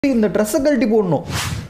இந்த ட்ரெஸ்ஸை கழட்டி போடணும்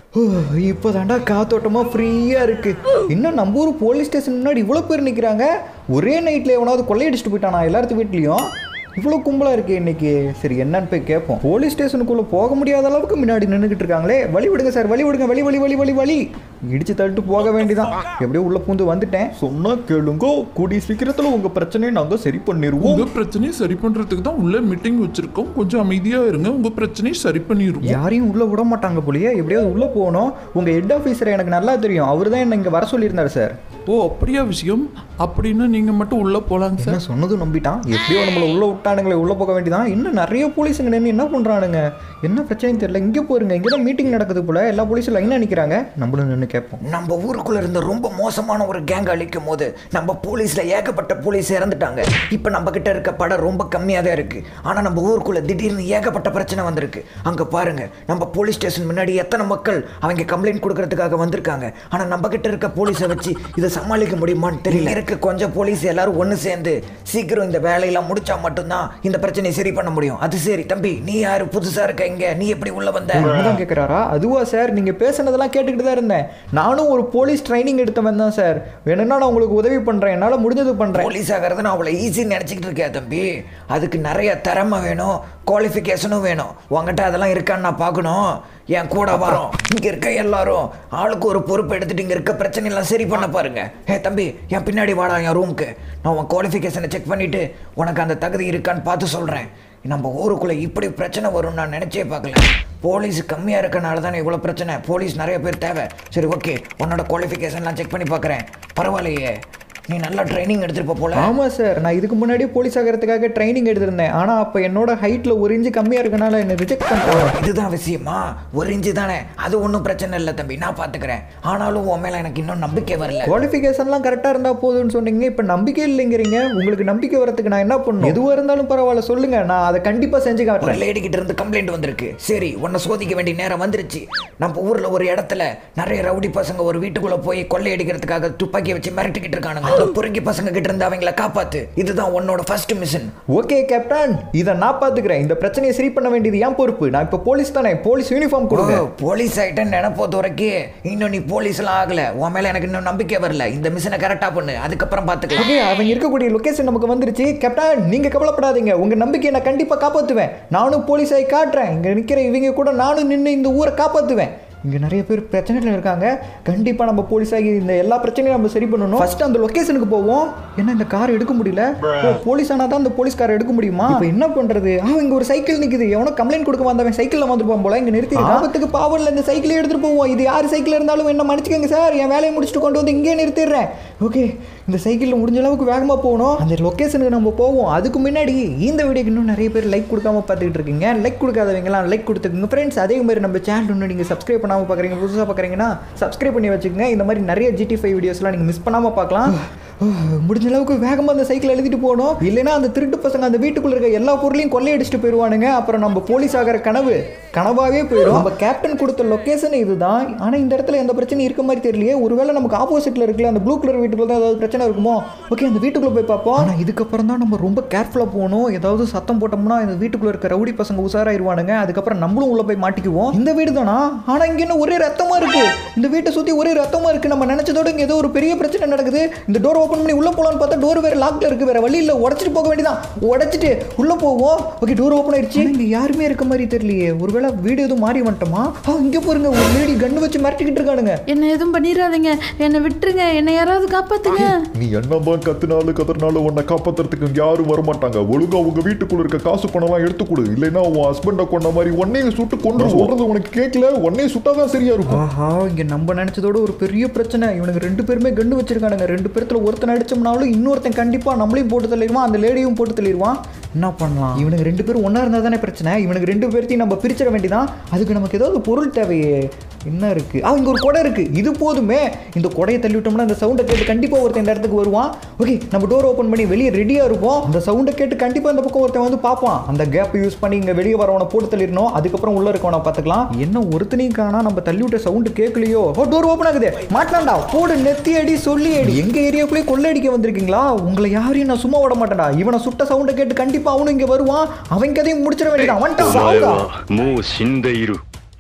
இப்போ தாண்டா காத்தோட்டமாக ஃப்ரீயாக இருக்கு இன்னும் நம்ம ஊர் போலீஸ் ஸ்டேஷன் முன்னாடி இவ்வளோ பேர் நிற்கிறாங்க ஒரே நைட்டில் எவனாவது கொள்ளையடிச்சிட்டு போயிட்டானா எல்லாத்து வீட்லேயும் இவ்வளோ கும்பலாக இருக்கு இன்னைக்கு சரி என்னன்னு போய் கேட்போம் போலீஸ் ஸ்டேஷனுக்குள்ளே போக முடியாத அளவுக்கு முன்னாடி நின்றுக்கிட்டு இருக்காங்களே வழி விடுங்க சார் வழி விடுங்க வழி வழி வழி வழி வழி இடிச்சு தள்ளிட்டு போக வேண்டியதான் எப்படியோ உள்ள பூந்து வந்துட்டேன் சொன்னா கேளுங்க கூடிய சீக்கிரத்துல உங்க பிரச்சனையை நாங்க சரி பண்ணிடுவோம் உங்க பிரச்சனையை சரி பண்றதுக்கு தான் உள்ள மீட்டிங் வச்சிருக்கோம் கொஞ்சம் அமைதியா இருங்க உங்க பிரச்சனையை சரி பண்ணிடுவோம் யாரையும் உள்ள விட மாட்டாங்க போலயே எப்படியாவது உள்ள போகணும் உங்க ஹெட் ஆஃபீஸர் எனக்கு நல்லா தெரியும் அவர் தான் என்ன இங்க வர சொல்லியிருந்தாரு சார் ஓ அப்படியா விஷயம் அப்படின்னா நீங்க மட்டும் உள்ள போலாங்க சார் என்ன சொன்னதும் நம்பிட்டான் எப்படியோ நம்மள உள்ள விட்டானுங்களே உள்ள போக வேண்டியதான் இன்னும் நிறைய போலீஸுங்க நின்று என்ன பண்றானுங்க என்ன பிரச்சனைன்னு தெரியல இங்கே போருங்க இங்கே தான் மீட்டிங் நடக்குது போல எல்லா போலீஸும் லைனாக நிற்கிறாங்க நம்மளும் நின்று கேட்போம் நம்ம ஊருக்குள்ள இருந்த ரொம்ப மோசமான ஒரு கேங் அழிக்கும் போது நம்ம போலீஸ்ல ஏகப்பட்ட போலீஸ் இறந்துட்டாங்க இப்போ நம்ம கிட்ட இருக்க படம் ரொம்ப கம்மியாக தான் இருக்கு ஆனா நம்ம ஊருக்குள்ள திடீர்னு ஏகப்பட்ட பிரச்சனை வந்திருக்கு அங்க பாருங்க நம்ம போலீஸ் ஸ்டேஷன் முன்னாடி எத்தனை மக்கள் அவங்க கம்ப்ளைண்ட் கொடுக்கறதுக்காக வந்திருக்காங்க ஆனா நம்ம கிட்ட இருக்க போலீஸை வச்சு இதை சமாளிக்க முடியுமான்னு தெரியல இருக்க கொஞ்சம் போலீஸ் எல்லாரும் ஒன்று சேர்ந்து சீக்கிரம் இந்த வேலையெல்லாம் முடிச்சா மட்டும்தான் இந்த பிரச்சனையை சரி பண்ண முடியும் அது சரி தம்பி நீ யாரு புதுசா இருக்க இங்க நீ எப்படி உள்ள வந்த தான் கேட்குறாரா அதுவா சார் நீங்கள் பேசுனதெல்லாம் கேட்டுக்கிட்டு தான் இருந்தேன் நானும் ஒரு போலீஸ் ட்ரைனிங் எடுத்தவன் தான் சார் வேணும்னா நான் உங்களுக்கு உதவி பண்ணுறேன் என்னால் முடிஞ்சது பண்ணுறேன் போலீஸ் ஆகிறது நான் அவ்வளோ ஈஸின்னு நினச்சிக்கிட்டு இருக்கேன் தம்பி அதுக்கு நிறைய திறமை வேணும் குவாலிஃபிகேஷனும் வேணும் உங்ககிட்ட அதெல்லாம் இருக்கான்னு நான் பார்க்கணும் என் கூட வரோம் இங்கே இருக்க எல்லாரும் ஆளுக்கு ஒரு பொறுப்பு எடுத்துட்டு இங்கே இருக்க பிரச்சனை எல்லாம் சரி பண்ண பாருங்க ஏ தம்பி என் பின்னாடி வாடா என் ரூமுக்கு நான் உன் குவாலிஃபிகேஷனை செக் பண்ணிட்டு உனக்கு அந்த தகுதி இருக்கான்னு பார்த்து சொல்கிறேன் நம்ம ஊருக்குள்ளே இப்படி பிரச்சனை வரும்னு நான் நினச்சே பார்க்கல போலீஸ் கம்மியாக இருக்கனால தானே இவ்வளோ பிரச்சனை போலீஸ் நிறைய பேர் தேவை சரி ஓகே உன்னோட குவாலிஃபிகேஷன்லாம் செக் பண்ணி பார்க்குறேன் பரவாயில்லையே நீ நல்லா ட்ரைனிங் எடுத்துருப்ப போல ஆமாம் சார் நான் இதுக்கு முன்னாடியே போலீஸ் ஆகிறதுக்காக ட்ரைனிங் எடுத்திருந்தேன் ஆனால் அப்போ என்னோட ஹைட்டில் ஒரு இன்ச்சு கம்மியாக இருக்கனால என்னை ரிஜெக்ட் பண்ணிட்டாங்க இதுதான் விஷயமா ஒரு இன்ச்சு தானே அது ஒன்றும் பிரச்சனை இல்லை தம்பி நான் பார்த்துக்கிறேன் ஆனாலும் உன் மேலே எனக்கு இன்னும் நம்பிக்கை வரல குவாலிஃபிகேஷன்லாம் கரெக்டாக இருந்தால் போதும்னு சொன்னீங்க இப்போ நம்பிக்கை இல்லைங்கிறீங்க உங்களுக்கு நம்பிக்கை வரதுக்கு நான் என்ன பண்ணணும் எதுவாக இருந்தாலும் பரவாயில்ல சொல்லுங்க நான் அதை கண்டிப்பாக செஞ்சு ஒரு காட்டுறேன் லேடி கிட்ட இருந்து கம்ப்ளைண்ட் வந்திருக்கு சரி உன்னை சோதிக்க வேண்டிய நேரம் வந்துருச்சு நம்ம ஊர்ல ஒரு இடத்துல நிறைய ரவுடி பசங்க ஒரு வீட்டுக்குள்ள போய் கொள்ளையடிக்கிறதுக்காக துப்பாக்கி வச்சு மிரட்டிக்கிட்டு இருக்கானுங்க அந்த பொறுக்கி பசங்க கிட்ட இருந்து அவங்கள காப்பாத்து இதுதான் உன்னோட ஃபர்ஸ்ட் மிஷன் ஓகே கேப்டன் இதை நான் பார்த்துக்கிறேன் இந்த பிரச்சனையை சரி பண்ண வேண்டியது ஏன் பொறுப்பு நான் இப்போ போலீஸ் தானே போலீஸ் யூனிஃபார்ம் கொடுங்க போலீஸ் ஆயிட்டேன்னு நினைப்போது வரைக்கும் இன்னும் நீ போலீஸ் எல்லாம் ஆகல உன் மேல எனக்கு இன்னும் நம்பிக்கை வரல இந்த மிஷனை கரெக்டா பண்ணு அதுக்கப்புறம் பாத்துக்கலாம் ஓகே அவங்க இருக்கக்கூடிய லொகேஷன் நமக்கு வந்துருச்சு கேப்டன் நீங்க கவலைப்படாதீங்க உங்க நம்பிக்கையை நான் கண்டிப்பா காப்பாத்துவேன் நானும் போலீஸ் ஆகி காட்டுறேன் இங்க நிக்கிற இவங்க கூட நானும் நின்று இந்த ஊரை காப்பாத்துவேன் இங்க நிறைய பேர் பிரச்சனைகள் இருக்காங்க கண்டிப்பா நம்ம போலீஸ் ஆகி இந்த எல்லா பிரச்சனையும் நம்ம சரி பண்ணணும் ஃபர்ஸ்ட் அந்த லொகேஷனுக்கு போவோம் என்ன இந்த கார் எடுக்க முடியல ஓ போலீஸ் ஆனா தான் அந்த போலீஸ் கார் எடுக்க முடியுமா இப்போ என்ன பண்றது ஆ இங்க ஒரு சைக்கிள் நிக்குது எவனோ கம்ப்ளைண்ட் கொடுக்க வந்தவன் சைக்கிள்ல வந்துருப்பான் போல இங்க நிறுத்தி ஆபத்துக்கு பாவர்ல இந்த சைக்கிளே எடுத்துட்டு போவோம் இது யார் சைக்கிள் இருந்தாலும் என்ன மன்னிச்சுக்கோங்க சார் என் வேலையை முடிச்சுட்டு கொண்டு வந்து இங்கே நிறுத்திடுறேன் ஓகே இந்த சைக்கிளில் முடிஞ்ச அளவுக்கு வேகமாக போகணும் அந்த லொக்கேஷனுக்கு நம்ம போவோம் அதுக்கு முன்னாடி இந்த வீடியோக்கு இன்னும் நிறைய பேர் லைக் கொடுக்காம பார்த்துக்கிட்டு இருக்கீங்க லைக் கொடுக்காதவங்கலாம் லைக் கொடுத்துக்குங்க ஃப்ரெண்ட்ஸ் அதே மாதிரி நம்ம சேனல் இன்னும் நீங்கள் சப்ஸ்கிரைப் பண்ணாமல் பார்க்குறீங்க புதுசாக பார்க்குறீங்கன்னா சப்ஸ்கிரைப் பண்ணி வச்சுக்கோங்க இந்த மாதிரி நிறைய ஜிடி ஃபைவ் வீடியோஸ்லாம் நீங்கள் மிஸ் பண்ணாமல் பார்க்கலாம் முடிஞ்ச அளவுக்கு வேகமாக அந்த சைக்கிள் எழுதிட்டு போகணும் இல்லைன்னா அந்த திருட்டு பசங்க அந்த வீட்டுக்குள்ள இருக்க எல்லா பொருளையும் கொள்ளையடிச்சிட்டு போயிடுவானுங்க அப்புறம் நம்ம போலீஸ் ஆகிற கனவு கனவாவே போயிடும் நம்ம கேப்டன் கொடுத்த லொக்கேஷன் இதுதான் ஆனால் இந்த இடத்துல எந்த பிரச்சனையும் இருக்க மாதிரி தெரியலையே ஒருவேளை நமக்கு ஆப்போசிட்ல இருக்குல்ல அந்த ப்ளூ கலர் வீட்டுக்குள்ள தான் ஏதாவது பிரச்சனை இருக்குமோ ஓகே அந்த வீட்டுக்குள்ள போய் பார்ப்போம் ஆனால் இதுக்கப்புறம் தான் நம்ம ரொம்ப கேர்ஃபுல்லாக போகணும் ஏதாவது சத்தம் போட்டோம்னா இந்த வீட்டுக்குள்ள இருக்க ரவுடி பசங்க உஷாராயிருவானுங்க அதுக்கப்புறம் நம்மளும் உள்ள போய் மாட்டிக்குவோம் இந்த வீடு தானா ஆனால் இங்க என்ன ஒரே ரத்தமா இருக்கு இந்த வீட்டை சுற்றி ஒரே ரத்தமா இருக்கு நம்ம நினைச்சதோட இங்க ஏதோ ஒரு பெரிய பிரச்சனை நடக்குது இந்த டோர் ஓப்பன் பண்ணி உள்ள போலாம்னு பார்த்தா டோர் வேற லாக்ல இருக்கு வேற வழி இல்ல உடைச்சிட்டு போக வேண்டியதான் உடைச்சிட்டு உள்ள போவோம் ஓகே டோர் ஓப்பன் ஆயிடுச்சு இங்க யாருமே இருக்க மாதிரி தெரியலையே ஒருவேளை வீடு எதுவும் மாறி வந்துட்டோமா ஆ இங்க பாருங்க ஒரு லேடி கண்ணு வச்சு மிரட்டிக்கிட்டு இருக்கானுங்க என்ன எதுவும் பண்ணிடாதீங்க என்னை விட்டுருங்க என்னை யாராவது காப்பாத்துங்க நீ என்னதான் கத்துனாலும் கத்துனாலும் உன்னை காப்பாத்துறதுக்கு இங்க யாரும் வரமாட்டாங்க ஒழுங்கா உங்க வீட்டுக்குள்ள இருக்க காசு பணம்லாம் எடுத்து கொடு இல்லைன்னா உன் ஹஸ்பண்ட கொண்ட மாதிரி உன்னையும் சுட்டு கொண்டு சொல்றது உனக்கு கேட்கல உன்னையே சுட்டாதான் சரியா இருக்கும் ஆஹா இங்க நம்ம நினைச்சதோட ஒரு பெரிய பிரச்சனை இவனுக்கு ரெண்டு பேருமே கண்டு வச்சிருக்கானுங்க ரெண்டு பேர்த்துல ஒருத்தன் அடிச்சோம்னாலும் இன்னொருத்தன் கண்டிப்பா நம்மளையும் போட்டு தள்ளிடுவான் அந்த லேடியும் போட்டு தள்ளிடுவான் என்ன பண்ணலாம் இவனுக்கு ரெண்டு பேரும் ஒண்ணா இருந்தா தானே பிரச்சனை இவனுக்கு ரெண்டு பேர்த்தையும் நம்ம பிரிச்சிட வேண்டியதான் அதுக்கு நமக்கு ஏதாவது பொருள் தேவையே என்ன இருக்கு ஆ இங்க ஒரு கொடை இருக்கு இது போதுமே இந்த கொடையை தள்ளி விட்டோம்னா அந்த சவுண்டை கேட்டு கண்டிப்பா ஒருத்தன் இந்த இடத்துக்கு வருவான் ஓகே நம்ம டோர் ஓப்பன் பண்ணி வெளியே ரெடியா இருப்போம் அந்த சவுண்டை கேட்டு கண்டிப்பா இந்த பக்கம் ஒருத்தன் வந்து பார்ப்பான் அந்த கேப் யூஸ் பண்ணி இங்க வெளியே வரவனை போட்டு தள்ளிடணும் அதுக்கப்புறம் உள்ள இருக்கவனை பார்த்துக்கலாம் என்ன ஒருத்தனையும் காணா நம்ம தள்ளி விட்ட சவுண்டு கேட்கலையோ ஓ டோர் ஓப்பன் ஆகுது மாட்டான்டா போடு நெத்தி அடி சொல்லி அடி எங்க ஏரியாக்குள்ளே கொள்ளையடிக்க வந்திருக்கீங்களா உங்களை யாரையும் நான் சும்மா விட மாட்டேன்டா இவனை சுட்ட சவுண்டை கேட்டு கண்டிப்பா அவனும் இங்க வருவான் அவன் கதையும் முடிச்சிட வேண்டியதான் お வந்துட்டான் 前 சாவுடா. はもう死んでいる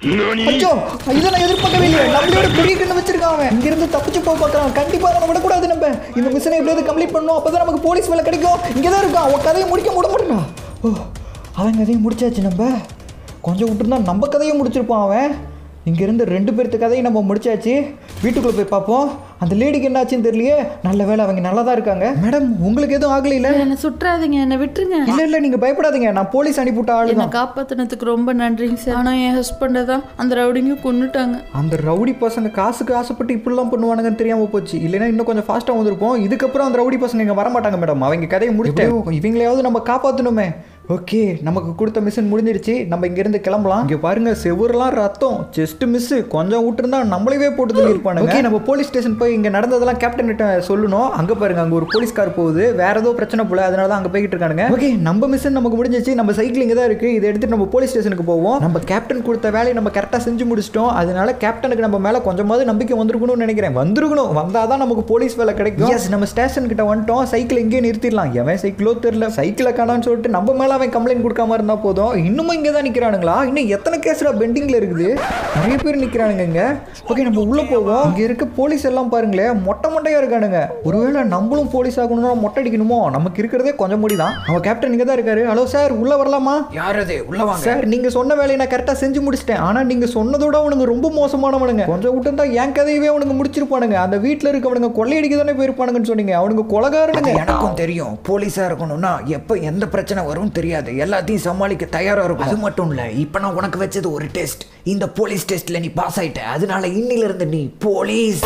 அச்சோ இதை நான் எதிர்பார்க்கவே இல்லையே நம்மளோட பெரிய கண்ணு வச்சிருக்கான் அவன் இங்க இருந்து தப்பிச்சு போக பார்க்கறான் கண்டிப்பா அவனை விடக்கூடாது நம்ம இந்த மிஷனை எப்படியாவது கம்ப்ளீட் பண்ணணும் அப்பதான் நமக்கு போலீஸ் வேலை கிடைக்கும் இங்கே தான் இருக்கான் அவன் கதையை முடிக்க விட மாட்டேங்கான் ஓ அவன் கதையை முடிச்சாச்சு நம்ம கொஞ்சம் விட்டுருந்தா நம்ம கதையை முடிச்சிருப்பான் அவன் இங்கேருந்து ரெண்டு பேர்த்து கதையை நம்ம முடிச்சாச்சு வீட்டுக்குள்ளே போய் பார்ப்போம் அந்த லேடிக்கு என்னாச்சுன்னு தெரியலையே நல்ல வேலை அவங்க நல்லா தான் இருக்காங்க மேடம் உங்களுக்கு எதுவும் ஆகலை இல்லை என்னை சுற்றாதீங்க என்னை விட்டுருங்க இல்லை இல்லை நீங்கள் பயப்படாதீங்க நான் போலீஸ் அனுப்பிவிட்ட ஆளு என்னை தான் காப்பாத்தினதுக்கு ரொம்ப நன்றிங்க சார் ஆனால் என் ஹஸ்பண்டை தான் அந்த ரவுடிங்க கொன்னுட்டாங்க அந்த ரவுடி பசங்க காசுக்கு ஆசைப்பட்டு இப்படிலாம் பண்ணுவானுங்கன்னு தெரியாம போச்சு இல்லைன்னா இன்னும் கொஞ்சம் ஃபாஸ்ட்டாக வந்திருப்போம் இதுக்கப்புறம் அந்த ரவுடி பசங்க இங்கே வரமாட்டாங்க மேடம் அவங்க கதையை முடிச்சிட்டேன் இவங்களையாவது நம்ம காப்பாற்றணுமே ஓகே நமக்கு கொடுத்த மிஷன் முடிஞ்சிருச்சு நம்ம இங்கேருந்து கிளம்பலாம் இங்கே பாருங்க செவுரெல்லாம் ரத்தம் செஸ்ட் மிஸ் கொஞ்சம் விட்டுருந்தா நம்மளவே போட்டு தள்ளியிருப்பானுங்க ஓகே நம்ம போலீஸ் ஸ்டேஷன் போய் இங்கே நடந்ததெல்லாம் கேப்டன் கிட்ட சொல்லணும் அங்கே பாருங்க அங்கே ஒரு போலீஸ் கார் போகுது வேற ஏதோ பிரச்சனை போல அதனால தான் அங்கே போய்கிட்டு இருக்கானுங்க ஓகே நம்ம மிஷன் நமக்கு முடிஞ்சிச்சு நம்ம சைக்கிள் இங்கே தான் இருக்கு இதை எடுத்துட்டு நம்ம போலீஸ் ஸ்டேஷனுக்கு போவோம் நம்ம கேப்டன் கொடுத்த வேலையை நம்ம கரெக்டாக செஞ்சு முடிச்சிட்டோம் அதனால கேப்டனுக்கு நம்ம மேலே கொஞ்சமாவது நம்பிக்கை வந்திருக்கணும்னு நினைக்கிறேன் வந்திருக்கணும் வந்தால் தான் நமக்கு போலீஸ் வேலை கிடைக்கும் எஸ் நம்ம ஸ்டேஷன் கிட்ட வந்துட்டோம் சைக்கிள் இங்கேயே நிறுத்திடலாம் எவன் சைக்கிளோ தெரியல சைக்கிளை காணான்னு சொல்லிட்டு நம்ம மேலே அவன் கம்ப்ளைண்ட் கொடுக்காம இருந்தா போதும் இன்னுமும் இங்கே தான் நிற்கிறானுங்களா இன்னும் எத்தனை கேஸ்டா பெண்டிங்கில் இருக்குது நிறைய பேர் நிற்கிறானுங்க இங்கே ஓகே நம்ம உள்ளே போவோம் இங்கே இருக்க போலீஸ் எல்லாம் பாருங்களேன் மொட்டை மொட்டையாக இருக்கானுங்க ஒருவேளை நம்மளும் போலீஸ் ஆகணும்னா மொட்டை அடிக்கணுமோ நமக்கு இருக்கிறதே கொஞ்சம் முடி தான் அவன் கேப்டன் இங்கே தான் இருக்காரு ஹலோ சார் உள்ளே வரலாமா யார் அது உள்ள வாங்க சார் நீங்க சொன்ன வேலையை நான் கரெக்டாக செஞ்சு முடிச்சிட்டேன் ஆனா நீங்க சொன்னதோட அவனுங்க ரொம்ப மோசமானவனுங்க கொஞ்சம் விட்டு தான் என் கதையவே அவனுங்க முடிச்சிருப்பானுங்க அந்த வீட்டில் இருக்கவனுங்க கொள்ளையடிக்க தானே போயிருப்பானுங்கன்னு சொன்னீங்க அவனுங்க கொலகாரனுங்க எனக்கும் தெரியும் போலீஸா இருக்கணும்னா எப்ப எந்த பிரச்சனை வரும் தெரியாது எல்லாத்தையும் சமாளிக்க தயாரா இருக்கும் அது மட்டும் இல்ல இப்ப நான் உனக்கு வச்சது ஒரு டெஸ்ட் இந்த போலீஸ் டெஸ்ட்ல நீ பாஸ் ஆயிட்ட அதனால இன்னில இருந்து நீ போலீஸ்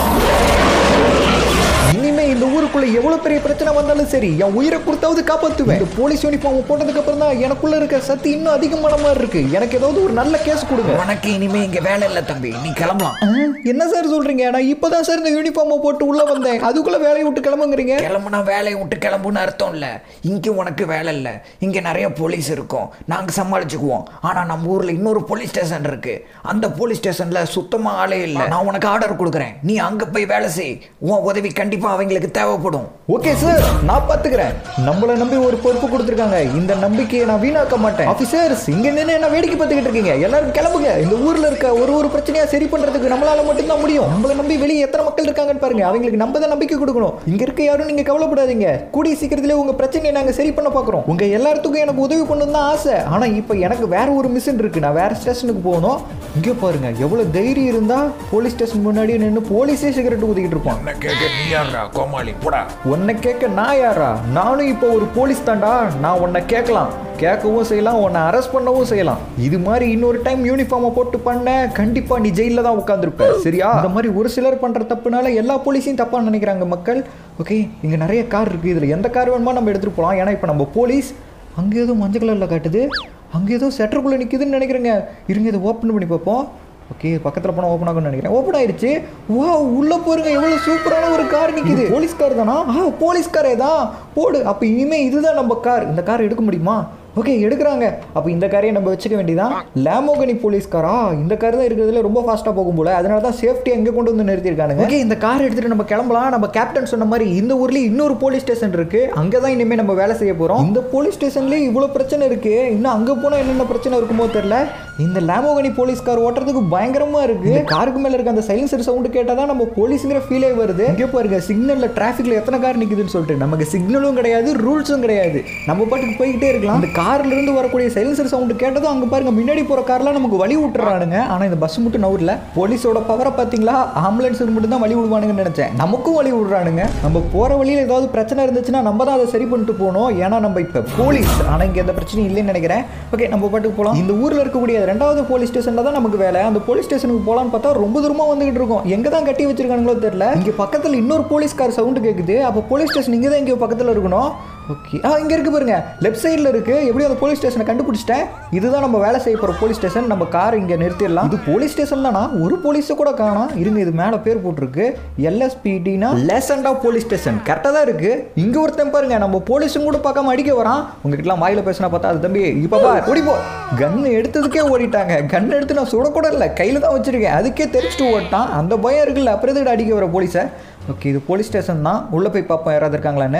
இனிமே இந்த ஊருக்குள்ள எவ்வளவு பெரிய பிரச்சனை வந்தாலும் சரி என் உயிரை கொடுத்தாவது காப்பாத்துவேன் இந்த போலீஸ் யூனிஃபார்ம் போட்டதுக்கு அப்புறம் தான் எனக்குள்ள இருக்க சக்தி இன்னும் அதிகமான மாதிரி இருக்கு எனக்கு ஏதாவது ஒரு நல்ல கேஸ் கொடுங்க உனக்கு இனிமே இங்க வேலை இல்ல தம்பி நீ கிளம்பலாம் ஆ, என்ன சார் சொல்றீங்க நான் இப்பதான் சார் இந்த யூனிஃபார்மை போட்டு உள்ள வந்தேன் அதுக்குள்ள வேலையை விட்டு கிளம்புங்கிறீங்க கிளம்புனா வேலையை விட்டு கிளம்புன்னு அர்த்தம் இல்ல இங்க உனக்கு வேலை இல்ல இங்க நிறைய போலீஸ் இருக்கும் நாங்க சமாளிச்சுக்குவோம் ஆனா நம்ம ஊர்ல இன்னொரு போலீஸ் ஸ்டேஷன் இருக்கு அந்த போலீஸ் ஸ்டேஷன்ல சுத்தமா ஆளே இல்ல நான் உனக்கு ஆர்டர் கொடுக்குறேன் நீ அங்க போய் வேலை செய் உன் உதவி கண்டிப்பா அவங்களுக்கு தேவைப்படும் ஓகே சார் நான் பாத்துக்கிறேன் நம்மள நம்பி ஒரு பொறுப்பு கொடுத்துருக்காங்க இந்த நம்பிக்கையை நான் வீணாக்க மாட்டேன் ஆபீசர்ஸ் இங்க நின்று என்ன வேடிக்கை பார்த்துக்கிட்டு இருக்கீங்க எல்லாரும் கிளம்புங்க இந்த ஊர்ல இருக்க ஒரு ஒரு பிரச்சனையா சரி பண்றதுக்கு நம்மளால மட்டும்தான் முடியும் நம்மள நம்பி வெளியே எத்தனை மக்கள் இருக்காங்கன்னு பாருங்க அவங்களுக்கு நம்ம தான் நம்பிக்கை கொடுக்கணும் இங்க இருக்க யாரும் நீங்க கவலைப்படாதீங்க கூடிய சீக்கிரத்திலே உங்க பிரச்சனையை நாங்க சரி பண்ண பாக்குறோம் உங்க எல்லாத்துக்கும் எனக்கு உதவி பண்ணணும் தான் ஆசை ஆனா இப்போ எனக்கு வேற ஒரு மிஷன் இருக்கு நான் வேற ஸ்டேஷனுக்கு போகணும் இங்கே பாருங்க எவ்வளவு தைரியம் இருந்தா போலீஸ் ஸ்டேஷன் முன்னாடியே நின்று போலீஸே சிகரெட் ஊதிக்கிட்டு இருப்பான் என்ன கேட்க நீ யாரா கோமாளி போடா உன்னை கேட்க நான் யாரா நானும் இப்போ ஒரு போலீஸ் தான்டா நான் உன்னை கேட்கலாம் கேட்கவும் செய்யலாம் உன்னை அரெஸ்ட் பண்ணவும் செய்யலாம் இது மாதிரி இன்னொரு டைம் யூனிஃபார்மை போட்டு பண்ண கண்டிப்பா நீ ஜெயிலில் தான் உட்காந்துருப்ப சரியா இந்த மாதிரி ஒரு சிலர் பண்ற தப்புனால எல்லா போலீஸையும் தப்பா நினைக்கிறாங்க மக்கள் ஓகே இங்க நிறைய கார் இருக்கு இதுல எந்த கார் வேணுமோ நம்ம எடுத்துட்டு போகலாம் ஏன்னா இப்போ நம்ம போலீஸ் அங்கே ஏதோ மஞ்சள் கலரில் காட்டுது அங்கே ஏதோ செட்டருக்குள்ளே நிற்குதுன்னு நினைக்கிறேங்க இருங்க இதை ஓப்பன் பண்ணி பார்ப்போம் ஓகே பக்கத்தில் போனால் ஓப்பன் ஆகும்னு நினைக்கிறேன் ஓப்பன் ஆயிருச்சு வா உள்ளே போருங்க எவ்வளோ சூப்பரான ஒரு கார் நிற்குது போலீஸ் கார் தானா ஆ போலீஸ் காரே தான் போடு அப்போ இனிமே இதுதான் நம்ம கார் இந்த கார் எடுக்க முடியுமா ஓகே எடுக்கிறாங்க அப்போ இந்த காரையே நம்ம வச்சுக்க வேண்டியதான் லேமோகனி போலீஸ் காரா இந்த கார் தான் இருக்கிறதுல ரொம்ப ஃபாஸ்ட்டாக போகும் போல அதனால தான் சேஃப்டி அங்கே கொண்டு வந்து நிறுத்தியிருக்கானுங்க ஓகே இந்த கார் எடுத்துட்டு நம்ம கிளம்பலாம் நம்ம கேப்டன் சொன்ன மாதிரி இந்த ஊர்லேயே இன்னொரு போலீஸ் ஸ்டேஷன் இருக்கு அங்கே தான் இனிமேல் நம்ம வேலை செய்ய போகிறோம் இந்த போலீஸ் ஸ்டேஷன்லேயே இவ்வளோ பிரச்சனை இருக்கு இன்னும் அங்கே போனால் என்னென்ன பிரச்சனை இருக்குமோ தெரியல இந்த லேமோகனி போலீஸ் கார் ஓட்டுறதுக்கு பயங்கரமா இருக்கு இந்த காருக்கு மேல இருக்க அந்த சைலன்சர் சவுண்ட் கேட்டால் தான் நம்ம போலீஸுங்கிற ஃபீலே வருது இங்கே பாருங்க சிக்னல்ல டிராஃபிக்ல எத்தனை கார் நிக்குதுன்னு சொல்லிட்டு நமக்கு சிக்னலும் கிடையாது ரூல்ஸும் கிடையாது நம்ம பாட்டுக்கு போய்கிட்டே இருக்கலாம் இந்த கார்ல இருந்து வரக்கூடிய சைலன்சர் சவுண்ட் கேட்டதும் அங்க பாருங்க முன்னாடி போற கார்லாம் நமக்கு வழி விட்டுறானுங்க ஆனா இந்த பஸ் மட்டும் நவுறல போலீஸோட பவரை பாத்தீங்களா ஆம்புலன்ஸுக்கு மட்டும் தான் வழி விடுவானுங்கன்னு நினைச்சேன் நமக்கும் வழி விடுறானுங்க நம்ம போற வழியில ஏதாவது பிரச்சனை இருந்துச்சுன்னா நம்ம தான் அதை சரி பண்ணிட்டு போகணும் ஏன்னா நம்ம இப்ப போலீஸ் ஆனா இங்க எந்த பிரச்சனையும் இல்லைன்னு நினைக்கிறேன் ஓகே நம்ம பாட்டுக்கு போகலாம் இந்த ஊர்ல இருக்கக்கூடிய ரெண்டாவது போலீஸ் ஸ்டேஷன்ல தான் நமக்கு வேலை அந்த போலீஸ் ஸ்டேஷனுக்கு போலான்னு பார்த்தா ரொம்ப தூரமா வந்துகிட்டு இருக்கோம் எங்க தான் கட்டி வச்சிருக்கானுங்களோ தெரியல இங்க பக்கத்துல இன்னொரு போலீஸ் கார் சவுண்ட் கேக்குது அப்போ போலீஸ் ஸ்டேஷன் இங்க தான் இங்க பக்கத்துல இருக்கணும் ஓகே ஆ இங்க இருக்கு பாருங்க லெஃப்ட் சைடுல இருக்கு எப்படியும் அந்த போலீஸ் ஸ்டேஷனை கண்டுபிடிச்சிட்டேன் இதுதான் நம்ம வேலை செய்ய போற போலீஸ் ஸ்டேஷன் நம்ம கார் இங்க நிறுத்திடலாம் இது போலீஸ் ஸ்டேஷன் தானா ஒரு போலீஸ் கூட காணோம் இருங்க இது மேல பேர் போட்டிருக்கு எல்எஸ்பிடினா லெசண்டா போலீஸ் ஸ்டேஷன் கரெக்டாக தான் இருக்கு இங்க ஒருத்தன் பாருங்க நம்ம போலீஸும் கூட பார்க்காம அடிக்க வரான் உங்ககிட்டலாம் வாயில பேசினா பார்த்தா அது தம்பி இப்போ பா ஓடி போ கன் எடுத்ததுக்கே ஓடிட்டாங்க கன் எடுத்து நான் சுடக்கூட இல்லை கையில தான் வச்சிருக்கேன் அதுக்கே தெரிச்சுட்டு ஓட்டான் அந்த பயம் இருக்குல்ல அப்புறம் எதுக்கு அடிக்க வர போலீஸை ஓகே இது போலீஸ் ஸ்டேஷன் தான் உள்ள போய் பார்ப்போம் யாராவது இருக்காங்களான்னு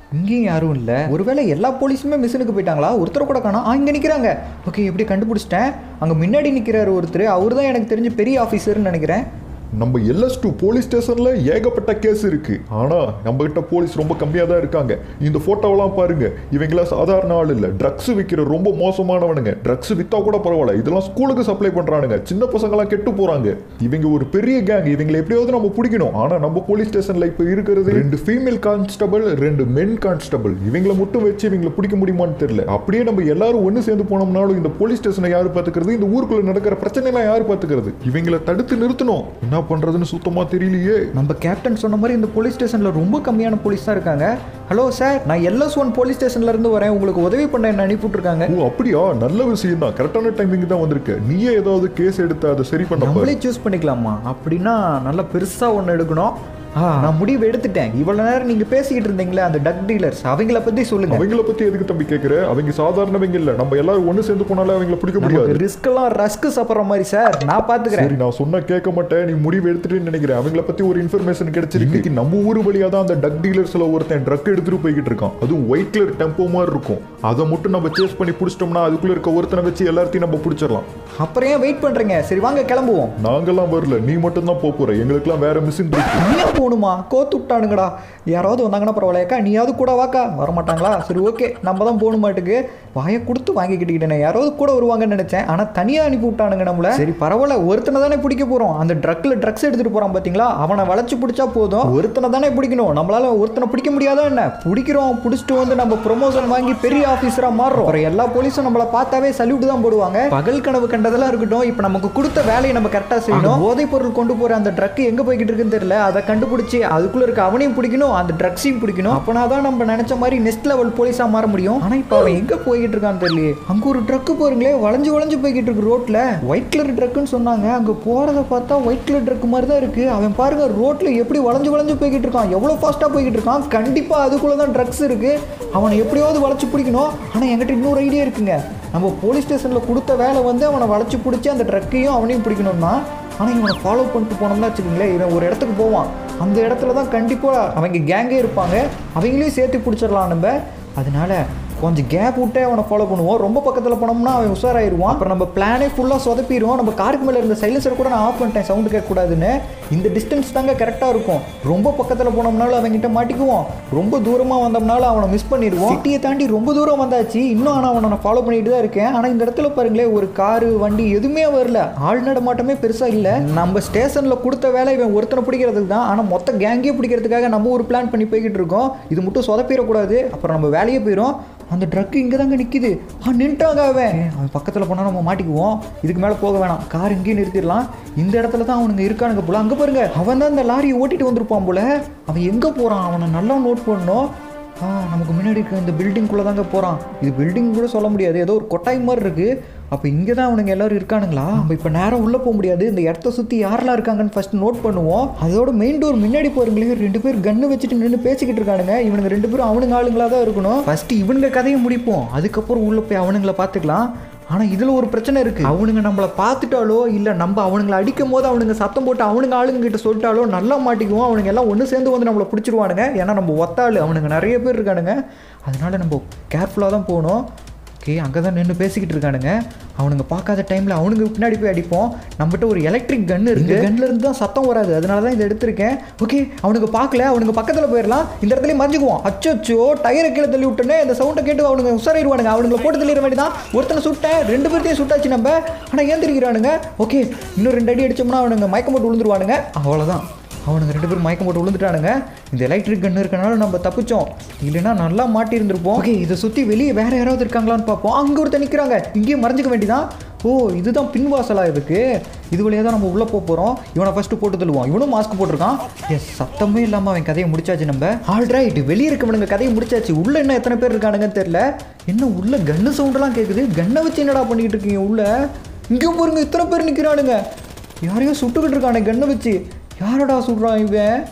இங்கேயும் யாரும் இல்லை ஒருவேளை எல்லா போலீஸுமே மிஷினுக்கு போயிட்டாங்களா ஒருத்தர் கூட காணோம் ஆ இங்கே நிற்கிறாங்க ஓகே எப்படி கண்டுபிடிச்சிட்டேன் அங்கே முன்னாடி நிற்கிறாரு ஒருத்தர் அவர் தான் எனக்கு தெரிஞ்ச பெரிய ஆஃபீஸர்னு நினைக்கிறேன் நம்ம எல்எஸ் டூ போலீஸ் ஸ்டேஷன்ல ஏகப்பட்ட கேஸ் இருக்கு ஆனா நம்ம கிட்ட போலீஸ் ரொம்ப கம்மியா தான் இருக்காங்க இந்த போட்டோவெல்லாம் பாருங்க இவங்கள சாதாரண ஆள் இல்ல ட்ரக்ஸ் விற்கிற ரொம்ப மோசமானவனுங்க ட்ரக்ஸ் வித்தா கூட பரவாயில்ல இதெல்லாம் ஸ்கூலுக்கு சப்ளை பண்றானுங்க சின்ன பசங்கலாம் கெட்டு போறாங்க இவங்க ஒரு பெரிய கேங் இவங்களை எப்படியாவது நம்ம பிடிக்கணும் ஆனா நம்ம போலீஸ் ஸ்டேஷன்ல இப்ப இருக்கிறது ரெண்டு ஃபீமேல் கான்ஸ்டபிள் ரெண்டு மென் கான்ஸ்டபிள் இவங்களை மட்டும் வச்சு இவங்களை பிடிக்க முடியுமான்னு தெரியல அப்படியே நம்ம எல்லாரும் ஒண்ணு சேர்ந்து போனோம்னாலும் இந்த போலீஸ் ஸ்டேஷனை யாரு பாத்துக்கிறது இந்த ஊருக்குள்ள நடக்கிற பிரச்சனை எல்லாம் யாரு பாத்துக்கிறது இவங்களை தடுத்து நிறுத்தணும் என்ன பண்றதுன்னு சுத்தமா தெரியலையே நம்ம கேப்டன் சொன்ன மாதிரி இந்த போலீஸ் ஸ்டேஷனில் ரொம்ப கம்மியான போலீஸ் தான் இருக்காங்க ஹலோ சார் நான் எல்எஸ் ஒன் போலீஸ் ஸ்டேஷன்ல இருந்து வரேன் உங்களுக்கு உதவி பண்ண என்ன அனுப்பிவிட்ருக்காங்க ஓ அப்படியா நல்ல விஷயம் தான் கரெக்டான டைமிங் தான் வந்திருக்க நீயே ஏதாவது கேஸ் எடுத்து அதை சரி பண்ண பாரு. நம்மளே சூஸ் பண்ணிக்கலாமா அப்படின்னா நல்லா பெருசாக ஒன்று எடுக்கணும் ஆ, நான் முடிவு எடுத்துட்டேன் இவ்வளோ நேரம் நீங்கள் பேசிக்கிட்டு இருந்தீங்களே அந்த டக் டீலர்ஸ் அவங்கள பற்றி சொல்லுங்க அவங்கள பத்தி எதுக்கு தம்பி கேக்குற அவங்க சாதாரணவங்க இல்ல நம்ம எல்லாரும் ஒண்ணு சேர்ந்து போனாலே அவங்கள பிடிக்க முடியாது நமக்கு ரிஸ்க்கெல்லாம் ரஸ்க்கு சாப்பிட்ற மாதிரி சார் நான் பார்த்துக்கிறேன் சரி நான் சொன்னா கேட்க மாட்டேன் நீ முடிவு எடுத்துட்டேன்னு நினைக்கிறேன் அவங்கள பத்தி ஒரு இன்ஃபர்மேஷன் கிடைச்சிருக்கு இன்னைக்கு நம்ம ஊர் வழியா தான் அந்த டக் டீலர்ஸ்ல ஒருத்தன் ட்ரக் எடுத்துட்டு போய்கிட்டு இருக்கான் அதுவும் ஒயிட் கலர் டெம்போ மாதிரி இருக்கும் அதை மட்டும் நம்ம சேஸ் பண்ணி பிடிச்சிட்டோம்னா அதுக்குள்ள இருக்க ஒருத்தனை வச்சு எல்லாத்தையும் நம்ம பிடிச்சிடலாம் அப்புறம் ஏன் வெயிட் பண்ணுறீங்க சரி வாங்க கிளம்புவோம் நாங்கெல்லாம் வரல நீ மட்டும் தான் போக போற எங்களுக்கெல்லாம் வேற மிஷின் இருக்கு நீயா போகணுமா கோத்து விட்டானுங்கடா யாராவது வந்தாங்கன்னா பரவாயில்லையாக்கா நீயாவது கூட வாக்கா வரமாட்டாங்களா சரி ஓகே நம்ம தான் போகணும் மாட்டுக்கு வாயை கொடுத்து வாங்கிக்கிட்டுக்கிட்டேனே யாராவது கூட வருவாங்கன்னு நினைச்சேன் ஆனால் தனியாக அனுப்பி விட்டானுங்க நம்மள சரி பரவாயில்ல ஒருத்தனை தானே பிடிக்க போகிறோம் அந்த ட்ரக்கில் ட்ரக்ஸ் எடுத்துகிட்டு போகிறான் பார்த்தீங்களா அவனை வளைச்சு பிடிச்சா போதும் ஒருத்தனை தானே பிடிக்கணும் நம்மளால ஒருத்தனை பிடிக்க முடியாதா என்ன பிடிக்கிறோம் பிடிச்சிட்டு வந்து நம்ம ப்ரொமோஷன் வாங்கி பெரிய ஆஃபீஸராக மாறுறோம் அப்புறம் எல்லா போலீஸும் நம்மளை பார்த்தாவே சல்யூட் தான் போடுவாங்க பகல் கனவு கண்டதெல்லாம் இருக்கட்டும் இப்போ நமக்கு கொடுத்த வேலையை நம்ம கரெக்டாக செய்யணும் போதைப் பொருள் கொண்டு போகிற அந்த ட்ரக் எங்கே போய்கிட்டு இருக்குன்னு தெரியல அதை கண்டுபிடிச்சி அதுக்குள்ள இருக்க அவனையும் பிடிக்கணும் அந்த ட்ரக்ஸையும் பிடிக்கணும் அப்பனா தான் நம்ம நினைச்ச மாதிரி நெக்ஸ்ட் லெவல் போலீஸா மாற முடியும் ஆனா இப்போ அவன் எங்க போய்கிட்டு இருக்கான்னு தெரியல அங்க ஒரு ட்ரக் பாருங்களே வளைஞ்சு வளைஞ்சு போய்கிட்டு இருக்கு ரோட்ல ஒயிட் கலர் ட்ரக்குன்னு சொன்னாங்க அங்க போறத பார்த்தா ஒயிட் கலர் ட்ரக் மாதிரி தான் இருக்கு அவன் பாருங்க ரோட்ல எப்படி வளைஞ்சு வளைஞ்சு போய்கிட்டு இருக்கான் எவ்வளவு ஃபாஸ்டா போய்கிட்டு இருக்கான் கண்டிப்பா அதுக்குள்ள தான் ட்ரக்ஸ் இருக்கு அவனை எப்படியாவது வளைச்சு பிடிக்கணும் ஆனா என்கிட்ட இன்னொரு ஐடியா இருக்குங்க நம்ம போலீஸ் ஸ்டேஷன்ல கொடுத்த வேலை வந்து அவனை வளைச்சு பிடிச்சி அந்த ட்ரக்கையும் அவனையும் பிடிக்கணும்னா ஆனால் இவனை ஃபாலோ பண்ணிட்டு போனோம்னா வச்சுக்கோங்களேன் இவன் ஒரு இடத்துக்கு போவான் அந்த இடத்துல தான் கண்டிப்பாக அவங்க கேங்கே இருப்பாங்க அவங்களையும் சேர்த்து பிடிச்சிடலாம் நம்ம அதனால கொஞ்சம் கேப் விட்டே அவனை ஃபாலோ பண்ணுவோம் ரொம்ப பக்கத்தில் போனோம்னா அவன் உஷாராயிருவான் அப்புறம் நம்ம பிளானே ஃபுல்லாக சொதப்பிடுவோம் நம்ம காருக்கு மேலே இருந்த சைலன்சர் கூட நான் ஆஃப் பண்ணிட்டேன் சவுண்டு கேட்கக்கூடாதுன்னு இந்த டிஸ்டன்ஸ் தாங்க கரெக்டாக இருக்கும் ரொம்ப பக்கத்தில் போனோம்னாலும் அவன்கிட்ட மாட்டிக்குவோம் ரொம்ப தூரமாக வந்தோம்னாலும் அவனை மிஸ் பண்ணிடுவோம் சிட்டியை தாண்டி ரொம்ப தூரம் வந்தாச்சு இன்னும் ஆனால் அவனை நான் ஃபாலோ பண்ணிட்டு தான் இருக்கேன் ஆனால் இந்த இடத்துல பாருங்களேன் ஒரு காரு வண்டி எதுவுமே வரல ஆள் நடமாட்டமே பெருசாக இல்லை நம்ம ஸ்டேஷனில் கொடுத்த வேலை இவன் ஒருத்தனை பிடிக்கிறதுக்கு தான் ஆனால் மொத்த கேங்கே பிடிக்கிறதுக்காக நம்ம ஒரு பிளான் பண்ணி போய்கிட்டு இருக்கோம் இது மட்டும் சொதப்பிடக்கூடாது அப்புறம் நம்ம வேலையே போயிடும் அந்த ட்ரக் இங்கே தாங்க நிற்கிது ஆ நின்ட்டாங்க அவன் அவன் பக்கத்தில் போனால் நம்ம மாட்டிக்குவோம் இதுக்கு மேலே போக வேணாம் கார் இங்கேயே நிறுத்திடலாம் இந்த இடத்துல தான் அவனுங்க இருக்கானுங்க போல அங்கே பாருங்க அவன் தான் இந்த லாரியை ஓட்டிட்டு வந்திருப்பான் போல அவன் எங்கே போகிறான் அவனை நல்லா நோட் பண்ணணும் ஆ நமக்கு முன்னாடி இருக்க இந்த பில்டிங்குள்ளே தாங்க போகிறான் இது பில்டிங் கூட சொல்ல முடியாது ஏதோ ஒரு கொட்டாய் மாதிரி இருக்குது அப்போ இங்கே தான் அவனுங்க எல்லாரும் இருக்கானுங்களா நம்ம இப்போ நேரம் உள்ளே போக முடியாது இந்த இடத்த சுற்றி யாரெல்லாம் இருக்காங்கன்னு ஃபர்ஸ்ட் நோட் பண்ணுவோம் அதோட மெயின் டோர் முன்னாடி போகிறீங்களே ரெண்டு பேர் கன்று வச்சுட்டு நின்று பேசிக்கிட்டு இருக்கானுங்க இவனுங்க ரெண்டு பேரும் அவனுங்க ஆளுங்களா தான் இருக்கணும் ஃபர்ஸ்ட் இவனுங்க கதையை முடிப்போம் அதுக்கப்புறம் உள்ளே போய் அவனுங்கள பார்த்துக்கலாம் ஆனால் இதில் ஒரு பிரச்சனை இருக்குது அவனுங்க நம்மளை பார்த்துட்டாலோ இல்லை நம்ம அவனுங்களை அடிக்கும் போது அவனுங்க சத்தம் போட்டு அவனுங்க ஆளுங்க கிட்ட சொல்லிட்டாலோ நல்லா மாட்டிக்குவோம் அவனுங்க எல்லாம் ஒன்று சேர்ந்து வந்து நம்மளை பிடிச்சிருவானுங்க ஏன்னா நம்ம ஒத்தாள் அவனுங்க நிறைய பேர் இருக்கானுங்க அதனால நம்ம கேர்ஃபுல்லாக தான் போகணும் ஓகே அங்கே தான் நின்று பேசிக்கிட்டு இருக்கானுங்க அவனுங்க பார்க்காத டைமில் அவனுங்க பின்னாடி போய் அடிப்போம் நம்மகிட்ட ஒரு எலக்ட்ரிக் கன் இருக்கு கன்ல இருந்து தான் சத்தம் வராது அதனால தான் இதை எடுத்திருக்கேன் ஓகே அவனுக்கு பார்க்கல அவனுக்கு பக்கத்தில் போயிடலாம் இந்த இடத்துல மறைஞ்சுக்குவோம் அச்சோ டயரை கீழே தள்ளி விட்டோன்னே இந்த சவுண்டை கேட்டு அவனுங்க உசாரிடுவானுங்க அவனுங்களை போட்டு தள்ளிட வேண்டியதான் ஒருத்தனை சுட்டேன் ரெண்டு பேர்த்தையும் சுட்டாச்சு நம்ம ஆனால் ஏந்திரிக்கிறானுங்க ஓகே இன்னும் ரெண்டு அடி அடிச்சோம்னா அவனுங்க மயக்கம் போட்டு விழுந்துருவானுங்க அவ்வளோதான் அவனுங்க ரெண்டு பேரும் மயக்கம் போட்டு விழுந்துட்டானுங்க இந்த எலக்ட்ரிக் கன் இருக்கனால நம்ம தப்பிச்சோம் இல்லைன்னா நல்லா மாட்டி இருந்திருப்போம் ஓகே இதை சுற்றி வெளியே வேற யாராவது இருக்காங்களான்னு பார்ப்போம் அங்கே ஒருத்தர் நிற்கிறாங்க இங்கேயே மறைஞ்சிக்க வேண்டியதான் ஓ இதுதான் பின்வாசலா இதுக்கு இது வழியாக தான் நம்ம உள்ளே போக போகிறோம் இவனை ஃபஸ்ட்டு போட்டு தள்ளுவோம் இவனும் மாஸ்க் போட்டிருக்கான் எஸ் சத்தமே இல்லாமல் அவன் கதையை முடிச்சாச்சு நம்ம ஆல்ரைட் வெளியே இருக்கவனுங்க கதையை முடிச்சாச்சு உள்ள என்ன எத்தனை பேர் இருக்கானுங்கன்னு தெரியல என்ன உள்ள கன்னு சவுண்டெல்லாம் கேட்குது கன்னை வச்சு என்னடா பண்ணிக்கிட்டு இருக்கீங்க உள்ள இங்கே பாருங்க இத்தனை பேர் நிற்கிறானுங்க யாரையோ சுட்டுக்கிட்டு இருக்கானே கன்னை வச்சு யாரடா சுடுறான் இவன் ஓ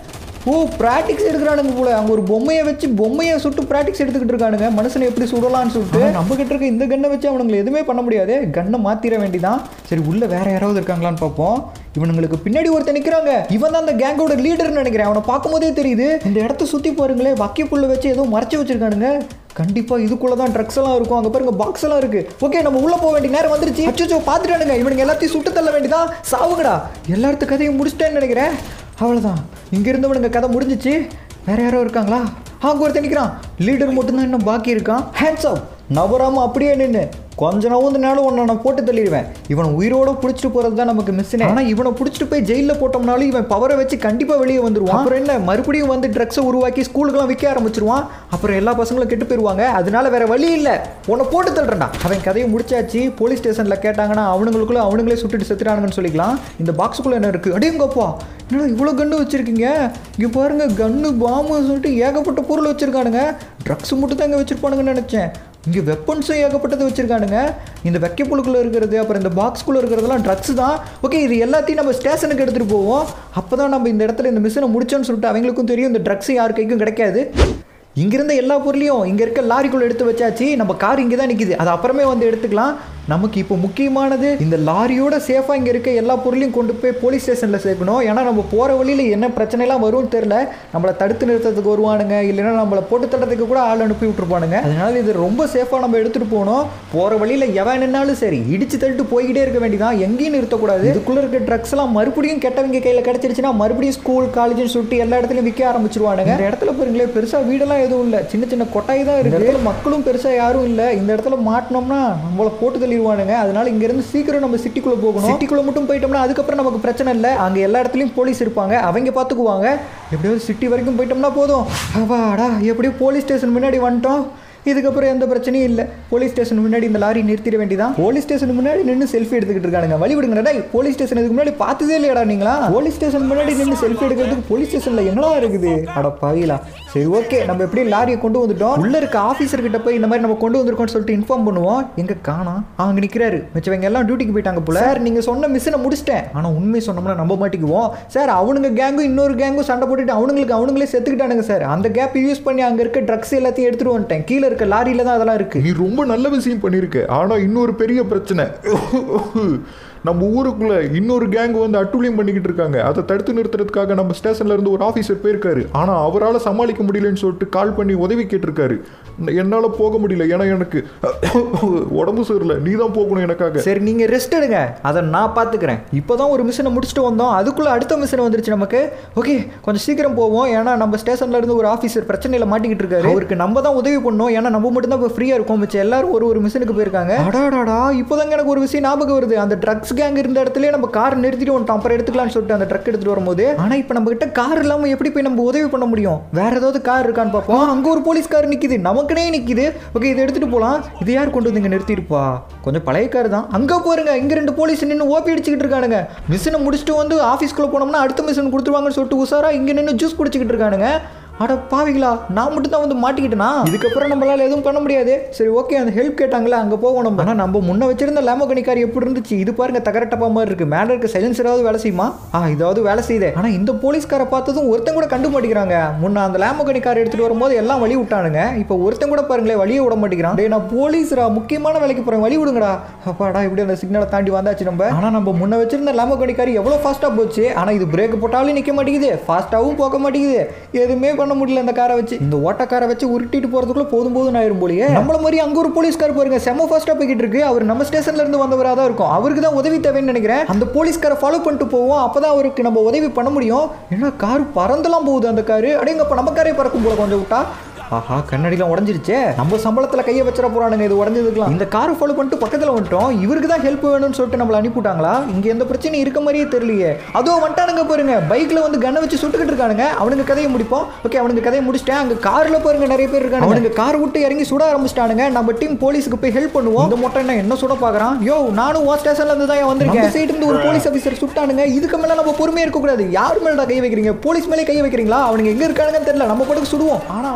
ஓ ப்ராக்டிக்ஸ் எடுக்கிறானுங்க போல அங்கே ஒரு பொம்மையை வச்சு பொம்மையை சுட்டு ப்ராக்டிக்ஸ் எடுத்துக்கிட்டு இருக்கானுங்க மனுஷனை எப்படி சுடலாம்னு சொல்லிட்டு நம்ம கிட்ட இருக்க இந்த கன்னை வச்சு அவனுங்களை எதுவுமே பண்ண முடியாது கன்னை மாத்திர வேண்டிதான் சரி உள்ள வேற யாராவது இருக்காங்களான்னு பார்ப்போம் இவனுங்களுக்கு பின்னாடி ஒருத்தன் நிக்கிறாங்க இவன் தான் அந்த கேங்கோட லீடர்னு நினைக்கிறேன் அவனை பார்க்கும்போதே தெரியுது இந்த இடத்த சுத்தி பாருங்களேன் வக்கி புல்ல வச்சு ஏதோ மறைச்சு வச்சிருக்கானுங்க கண்டிப்பா இதுக்குள்ள தான் ட்ரக்ஸ் எல்லாம் இருக்கும் அங்க பாருங்க பாக்ஸ் எல்லாம் இருக்கு ஓகே நம்ம உள்ள போக வேண்டிய நேரம் வந்துருச்சு அச்சோ பாத்துட்டானுங்க இவனுங்க எல்லாத்தையும் சுட்டு தள்ள வேண்டியதான் சாவுங்கடா எல்லாத்து கதையும் முடிச்சிட்டேன்னு நினைக்கிறேன் அவ்வளவுதான் இங்க இருந்தவனுங்க கதை முடிஞ்சிச்சு வேற யாரோ இருக்காங்களா அங்க ஒருத்தன் நிக்கிறான் லீடர் மட்டும்தான் இன்னும் பாக்கி இருக்கான் ஹேண்ட்ஸ் அப் நவராம அப்படியே நின்று கொஞ்ச நவுந்து நாளும் உன்னை நான் போட்டு தள்ளிடுவேன் இவன் உயிரோட பிடிச்சிட்டு போறது தான் நமக்கு மிஸ் ஆனா இவனை பிடிச்சிட்டு போய் ஜெயிலில் போட்டோம்னாலும் இவன் பவரை வச்சு கண்டிப்பா வெளியே வந்துருவான் அப்புறம் என்ன மறுபடியும் வந்து ட்ரக்ஸை உருவாக்கி ஸ்கூலுக்குலாம் விற்க ஆரம்பிச்சிருவான் அப்புறம் எல்லா பசங்களும் கெட்டு போயிருவாங்க அதனால வேற வழி இல்லை உன்னை போட்டு தள்ளுறேன்டா அவன் கதையை முடிச்சாச்சு போலீஸ் ஸ்டேஷன்ல கேட்டாங்கன்னா அவனுங்களுக்குள்ள அவனுங்களே சுட்டுட்டு செத்துறானுங்கன்னு சொல்லிக்கலாம் இந்த பாக்ஸுக்குள்ள என்ன இருக்கு அடேங்கப்பா என்னடா இவ்வளோ கன்று வச்சிருக்கீங்க இங்கே பாருங்க கன்று பாம்பு சொல்லிட்டு ஏகப்பட்ட பொருள் வச்சிருக்கானுங்க ட்ரக்ஸ் மட்டும் தான் இங்கே வச்சிருப்பானுங்கன்னு நினச்சேன் இங்கே வெப்பன்ஸும் ஏகப்பட்டது வச்சிருக்கானுங்க இந்த வெக்கைப்புழுக்குள்ள இருக்கிறது அப்புறம் இந்த பாக்ஸ்குள்ளே இருக்கிறதெல்லாம் ட்ரக்ஸ் தான் ஓகே இது எல்லாத்தையும் நம்ம ஸ்டேஷனுக்கு எடுத்துகிட்டு போவோம் அப்போ தான் நம்ம இந்த இடத்துல இந்த மிஷினை முடிச்சோன்னு சொல்லிட்டு அவங்களுக்கும் தெரியும் இந்த ட்ரக்ஸ் யார் கைக்கும் கிடைக்காது இங்கிருந்த எல்லா பொருளையும் இங்கே இருக்க லாரிக்குள்ளே எடுத்து வச்சாச்சு நம்ம கார் இங்கே தான் நிற்கிது அது அப்புறமே வந்து எடுத்துக்கலாம் நமக்கு இப்போ முக்கியமானது இந்த லாரியோட சேஃபாக இங்கே இருக்க எல்லா பொருளையும் கொண்டு போய் போலீஸ் ஸ்டேஷனில் சேர்க்கணும் ஏன்னா நம்ம போகிற வழியில் என்ன பிரச்சனைலாம் வரும்னு தெரில நம்மளை தடுத்து நிறுத்தத்துக்கு வருவானுங்க இல்லைன்னா நம்மளை போட்டு தடுறதுக்கு கூட ஆள் அனுப்பி விட்டுருப்பானுங்க அதனால இது ரொம்ப சேஃபாக நம்ம எடுத்துகிட்டு போகணும் போகிற வழியில் எவன் நின்னாலும் சரி இடிச்சு தள்ளிட்டு போய்கிட்டே இருக்க வேண்டியதான் எங்கேயும் நிறுத்தக்கூடாது இதுக்குள்ளே இருக்க ட்ரக்ஸ் எல்லாம் மறுபடியும் கெட்டவங்க கையில் கிடச்சிருச்சுன்னா மறுபடியும் ஸ்கூல் காலேஜ்னு சொல்லிட்டு எல்லா இடத்துலையும் விற்க ஆரம்பிச்சிருவானுங்க இந்த இடத்துல பாருங்களேன் பெருசாக வீடெல்லாம் எதுவும் இல்லை சின்ன சின்ன கொட்டாய் தான் இருக்கு இடத்துல மக்களும் பெருசாக யாரும் இல்லை இந்த இடத்துல மாட்டினோம்னா நம்மளை போட்டு தள்ளிடுவானுங்க அதனால இங்கேருந்து சீக்கிரம் நம்ம சிட்டிக்குள்ளே போகணும் சிட்டிக்குள்ளே மட்டும் போயிட்டோம்னா அதுக்கப்புறம் நமக்கு பிரச்சனை இல்லை அங்கே எல்லா இடத்துலையும் போலீஸ் இருப்பாங்க அவங்க பார்த்துக்குவாங்க எப்படியாவது சிட்டி வரைக்கும் போயிட்டோம்னா போதும் அவாடா எப்படியோ போலீஸ் ஸ்டேஷன் முன்னாடி வந்துட்டோம் இதுக்கப்புறம் எந்த பிரச்சனையும் இல்லை போலீஸ் ஸ்டேஷன் முன்னாடி இந்த லாரி நிறுத்திட வேண்டியதான் போலீஸ் ஸ்டேஷன் முன்னாடி நின்று செல்ஃபி எடுத்துக்கிட்டு இருக்கானுங்க வழி விடுங்கடா டேய் போலீஸ் ஸ்டேஷன் இதுக்கு முன்னாடி பார்த்ததே இல்லையாடா நீங்களா போலீஸ் ஸ்டேஷன் முன்னாடி நின்று செல்ஃபி எடுக்கிறதுக்கு போலீஸ் ஸ்டேஷன்ல என்னடா இருக்குது அட பாவிலா சரி ஓகே நம்ம எப்படி லாரியை கொண்டு வந்துட்டோம் உள்ள இருக்க ஆஃபீஸர் கிட்ட போய் இந்த மாதிரி நம்ம கொண்டு வந்திருக்கோம்னு சொல்லிட்டு இன்ஃபார்ம் பண்ணுவோம் எங்க காணோம் அவங்க நிக்கிறாரு மிச்சவங்க எல்லாம் டியூட்டிக்கு போயிட்டாங்க போல சார் நீங்க சொன்ன மிஷினை முடிச்சிட்டேன் ஆனா உண்மை சொன்னோம்னா நம்ப மாட்டேங்குவோம் சார் அவனுங்க கேங்கும் இன்னொரு கேங்கும் சண்டை போட்டுட்டு அவனுங்களுக்கு அவனுங்களே செத்துக்கிட்டானுங்க சார் அந்த கேப் யூஸ் பண்ணி அங்க இருக்க ட்ரக்ஸ் எல்லாத்தையும் எடுத்துட்டு வந்துட்டேன் கீழே இருக்க லாரியில தான் அதெல்லாம் இருக்கு நீ ரொம்ப நல்ல விஷயம் பண்ணியிருக்க ஆனா இன்னொரு பெரிய பிரச்சனை நம்ம ஊருக்குள்ள இன்னொரு கேங் வந்து அட்டூழியம் பண்ணிக்கிட்டு இருக்காங்க அதை தடுத்து நிறுத்துறதுக்காக நம்ம ஸ்டேஷன்ல இருந்து ஒரு ஆஃபீஸர் போயிருக்காரு ஆனா அவரால் சமாளிக்க முடியலன்னு சொல்லிட்டு கால் பண்ணி உதவி கேட்டிருக்காரு என்னால போக முடியல ஏன்னா எனக்கு உடம்பு சரியில்லை நீ தான் போகணும் எனக்காக சரி நீங்க ரெஸ்ட் எடுங்க அதை நான் பாத்துக்கிறேன் இப்போதான் ஒரு மிஷினை முடிச்சுட்டு வந்தோம் அதுக்குள்ள அடுத்த மிஷின் வந்துருச்சு நமக்கு ஓகே கொஞ்சம் சீக்கிரம் போவோம் ஏன்னா நம்ம ஸ்டேஷன்ல இருந்து ஒரு ஆஃபீஸர் பிரச்சனையில மாட்டிக்கிட்டு இருக்காரு அவருக்கு நம்ம தான் உதவி பண்ணோம் ஏன்னா நம்ம மட்டும் தான் இப்போ ஃப்ரீயா இருக்கோம் மிச்சம் எல்லாரும் ஒரு ஒரு மிஷினுக்கு போயிருக்காங்க அடாடாடா இப்போதாங்க எனக்கு ஒரு விஷயம் ஞாபகம் வருது அந்த ட்ரக்ஸ் கேங் இருந்த இடத்துல நம்ம கார் நிறுத்திட்டு வந்துட்டோம் அப்புறம் எடுத்துக்கலாம்னு சொல்லிட்டு அந்த ட்ரக் எடுத்துட்டு வரும்போது ஆனா இப்போ நம்ம கிட்ட கார் இல்லாம எப்படி போய் நம்ம உதவி பண்ண முடியும் வேற ஏதாவது கார் இருக்கான்னு பார்ப்போம் அங்க ஒரு போலீஸ் கார் நிக்குது நமக்குனே நிக்குது ஓகே இதை எடுத்துட்டு போலாம் இது யார் கொண்டு வந்து இங்க நிறுத்திருப்பா கொஞ்சம் பழைய கார் தான் அங்க பாருங்க இங்க ரெண்டு போலீஸ் நின்று ஓபி அடிச்சுக்கிட்டு இருக்கானுங்க மிஷினை முடிச்சுட்டு வந்து ஆஃபீஸ்க்குள்ள போனோம்னா அடுத்த மிஷின் கொடுத்துருவாங்கன்னு சொல்லிட்டு உசாரா இங்க நின்று ஜூஸ் குடிச்சிக்கிட்டு இருக்கானுங்க அட பாவிங்களா நான் மட்டும் தான் வந்து மாட்டிக்கிட்டேனா இதுக்கப்புறம் நம்மளால எதுவும் பண்ண முடியாது சரி ஓகே அந்த ஹெல்ப் கேட்டாங்களே அங்க போவோம் நம்ம ஆனா நம்ம முன்ன வச்சிருந்த லேமோகனி கார் எப்படி இருந்துச்சு இது பாருங்க தகரட்டப்பா மாதிரி இருக்கு மேல இருக்க சைலன்சராவது வேலை செய்யுமா ஆ இதாவது வேலை செய்யுதே ஆனா இந்த போலீஸ்காரை பார்த்ததும் ஒருத்தன் கூட கண்டு மாட்டேங்கிறாங்க முன்ன அந்த லேமோகனி கார் எடுத்துட்டு வரும்போது எல்லாம் வழி விட்டானுங்க இப்போ ஒருத்தன் கூட பாருங்களேன் வழியை விட மாட்டேங்கிறான் டேய் நான் போலீஸ்ரா முக்கியமான வேலைக்கு போறேன் வழி விடுங்கடா அப்பாடா இப்படி அந்த சிக்னலை தாண்டி வந்தாச்சு நம்ம ஆனா நம்ம முன்ன வச்சிருந்த லேமோகனி கார் எவ்வளவு ஃபாஸ்டா போச்சு ஆனா இது பிரேக் போட்டாலும் நிக்க மாட்டேங்குது ஃபாஸ்ட்டாவும் போக மாட்டேங்குது எதுவுமே பண்ண முடியல இந்த காரை வச்சு இந்த ஓட்டக்காரை வச்சு உருட்டிட்டு போறதுக்குள்ள போதும் போதும் ஆயிரும் போலயே நம்மள மாதிரி அங்க ஒரு போலீஸ்கார் பாருங்க செம ஃபாஸ்டா போய்கிட்டு இருக்கு அவர் நம்ம ஸ்டேஷன்ல இருந்து வந்தவரா தான் இருக்கும் அவருக்கு தான் உதவி தேவைன்னு நினைக்கிறேன் அந்த போலீஸ்காரை ஃபாலோ பண்ணிட்டு போவோம் அப்பதான் அவருக்கு நம்ம உதவி பண்ண முடியும் ஏன்னா கார் பறந்தெல்லாம் போகுது அந்த காரு அடேங்கப்ப நம்ம காரே பறக்கும் போல கொஞ்சம் விட்டா ஆஹா கண்ணாடிலாம் உடஞ்சிருச்சே நம்ம சம்பளத்துல கையை வச்சிட போறானுங்க இது உடஞ்சதுக்கலாம் இந்த காரை ஃபாலோ பண்ணிட்டு பக்கத்துல வந்துட்டோம் இவருக்கு தான் ஹெல்ப் வேணும்னு சொல்லிட்டு நம்மள அனுப்பிவிட்டாங்களா இங்க எந்த பிரச்சனையும் இருக்க மாதிரியே தெரியலையே அதோ வந்துட்டானுங்க பாருங்க பைக்ல வந்து கண்ணை வச்சு சுட்டுக்கிட்டு இருக்கானுங்க அவனுங்க கதையை முடிப்போம் ஓகே அவனுக்கு கதையை முடிச்சிட்டேன் அங்க கார்ல பாருங்க நிறைய பேர் இருக்காங்க அவனுங்க கார் விட்டு இறங்கி சுட ஆரம்பிச்சிட்டானுங்க நம்ம டீம் போலீஸுக்கு போய் ஹெல்ப் பண்ணுவோம் இந்த மொட்டை என்ன என்ன சுட பாக்குறான் யோ நானும் உன் ஸ்டேஷன்ல இருந்து தான் வந்திருக்கேன் சைடு இருந்து ஒரு போலீஸ் ஆஃபீஸர் சுட்டானுங்க இதுக்கு மேல நம்ம பொறுமையா இருக்க கூடாது யார் மேலடா கை வைக்கிறீங்க போலீஸ் மேலே கை வைக்கிறீங்களா அவனுங்க எங்க இருக்கானுங்கன்னு தெரியல நம்ம பாட்டுக்கு சுடுவோம் ஆனா அவனுங்களும்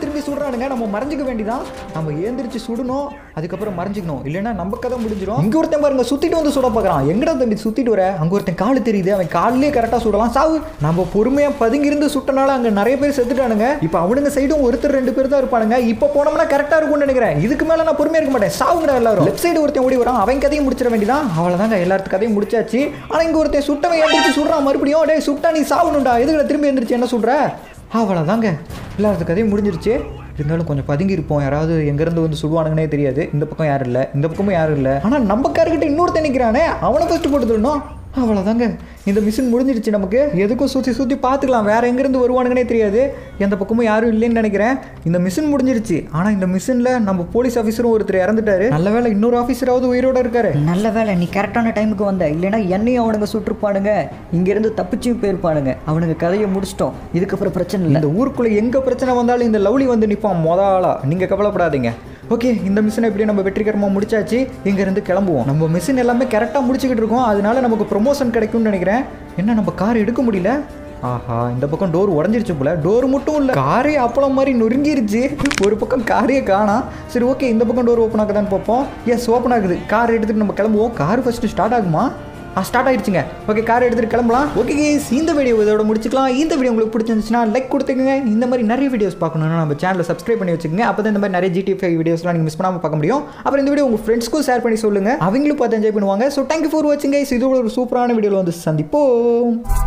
திரும்பி சுடுறானுங்க நம்ம மறைஞ்சிக்க வேண்டியதான் நம்ம ஏந்திரிச்சு சுடணும் அதுக்கப்புறம் மறைஞ்சிக்கணும் இல்லைன்னா நம்ம கதை முடிஞ்சிடும் இங்க ஒருத்தன் பாருங்க சுத்திட்டு வந்து சுட பார்க்கறான் எங்கடா தம்பி சுத்திட்டு வர அங்க ஒருத்தன் காலு தெரியுது அவன் காலிலே கரெக்டா சுடலாம் சாவு நம்ம பொறுமையா பதுங்கி இருந்து சுட்டனால அங்க நிறைய பேர் செத்துட்டானுங்க இப்போ அவனுங்க சைடும் ஒருத்தர் ரெண்டு பேர் தான் இருப்பானுங்க இப்போ போனோம்னா கரெக்டா இருக்கும்னு நினைக்கிறேன் இதுக்கு மேல நான் பொறுமையா இருக்க மாட்டேன் சாவுங்கடா எல்லாரும் லெஃப்ட் சைடு ஒருத்தன் ஓடி வரான் அவன் கதையும் முடிச்சிட வேண்டியதான் அவ்வளவுதாங்க எல்லாத்து கதையும் முடிச்சாச்சு ஆனா இங்க ஒருத்தன் சுட்டவன் எந்திரிச்சு சுடுறான் மறுபடியும் டேய் சுட்டா நீ சாவணும்டா எதுக்குடா திரும்பி எந்திரிச்சு என்ன சொல்ற அவ்வளோதாங்க எல்லாத்து கதையும் முடிஞ்சிருச்சு இருந்தாலும் கொஞ்சம் பதுங்கி இருப்போம் யாராவது எங்கேருந்து வந்து சுடுவானுங்கன்னே தெரியாது இந்த பக்கம் யாரும் இல்லை இந்த பக்கமும் யாரும் இல்லை ஆனால் நம்ம கார்கிட்ட இன்னொருத்தன் நிற்கிறானே அவனை ஃபஸ்ட்டு போட்டு தரணும் அவ்வளோதாங்க இந்த மிஷின் முடிஞ்சிருச்சு நமக்கு எதுக்கும் சுற்றி சுற்றி பார்த்துக்கலாம் வேற எங்கேருந்து வருவானுங்கன்னே தெரியாது எந்த பக்கமும் யாரும் இல்லைன்னு நினைக்கிறேன் இந்த மிஷின் முடிஞ்சிருச்சு ஆனால் இந்த மிஷினில் நம்ம போலீஸ் ஆஃபீஸரும் ஒருத்தர் இறந்துட்டாரு நல்ல வேளை இன்னொரு ஆஃபீஸராவது உயிரோட இருக்காரு நல்ல வேலை நீ கரெக்டான டைமுக்கு வந்த இல்லைன்னா என்னையும் அவனுங்க சுட்டிருப்பானுங்க இங்கேருந்து தப்பிச்சும் போயிருப்பானுங்க அவனுங்க கதையை முடிச்சிட்டோம் இதுக்கப்புறம் பிரச்சனை இல்லை இந்த ஊருக்குள்ள எங்க பிரச்சனை வந்தாலும் இந்த லவ்லி வந்து நிற்பான் மொத ஆளா நீங்க கவலைப்படாதீங்க ஓகே இந்த மிஷினை எப்படி நம்ம வெற்றிகரமாக முடிச்சாச்சு இங்கேருந்து கிளம்புவோம் நம்ம மிஷின் எல்லாமே கரெக்டாக முடிச்சுக்கிட்டு இருக்கோம் அதனால நமக்கு ப்ரொமோஷன் கிடைக்கும்னு நினைக்கிறேன் என்ன நம்ம கார் எடுக்க முடியல ஆஹா இந்த பக்கம் டோர் உடஞ்சிருச்சு போல டோர் மட்டும் இல்லை காரே அப்பளம் மாதிரி நொறுங்கிருச்சு ஒரு பக்கம் காரே காணாம் சரி ஓகே இந்த பக்கம் டோர் ஓப்பன் ஆகுதான்னு பார்ப்போம் எஸ் ஓப்பன் ஆகுது கார் எடுத்துகிட்டு நம்ம கிளம்புவோம் கார் ஃபஸ்ட்டு ஸ்டார்ட் ஆகுமா ஆ ஸ்டார்ட் ஆயிடுச்சுங்க ஓகே கார் எடுத்துகிட்டு கிளம்பலாம் ஓகே கேஸ் இந்த வீடியோ இதோட முடிச்சுக்கலாம் இந்த வீடியோ உங்களுக்கு பிடிச்சிருந்துச்சுன்னா லைக் கொடுத்துக்கங்க இந்த மாதிரி நிறைய வீடியோஸ் பார்க்கணும்னா நம்ம சேனலை சப்ஸ்கிரைப் பண்ணி வச்சுக்கோங்க அப்போ தான் இந்த மாதிரி நிறைய ஜிடி ஃபைவ் வீடியோஸ்லாம் நீங்கள் மிஸ் பண்ணாமல் பார்க்க முடியும் அப்புறம் இந்த வீடியோ உங்கள் ஃப்ரெண்ட்ஸ்க்கும் ஷேர் பண்ணி சொல்லுங்கள் அவங்களும் பார்த்து என்ஜாய் பண்ணுவாங்க ஸோ தேங்க்யூ ஃபார் வாட்சிங் கைஸ் இதோட ஒரு சூப்பரான வீடியோவில் வந்து சந்திப்போம்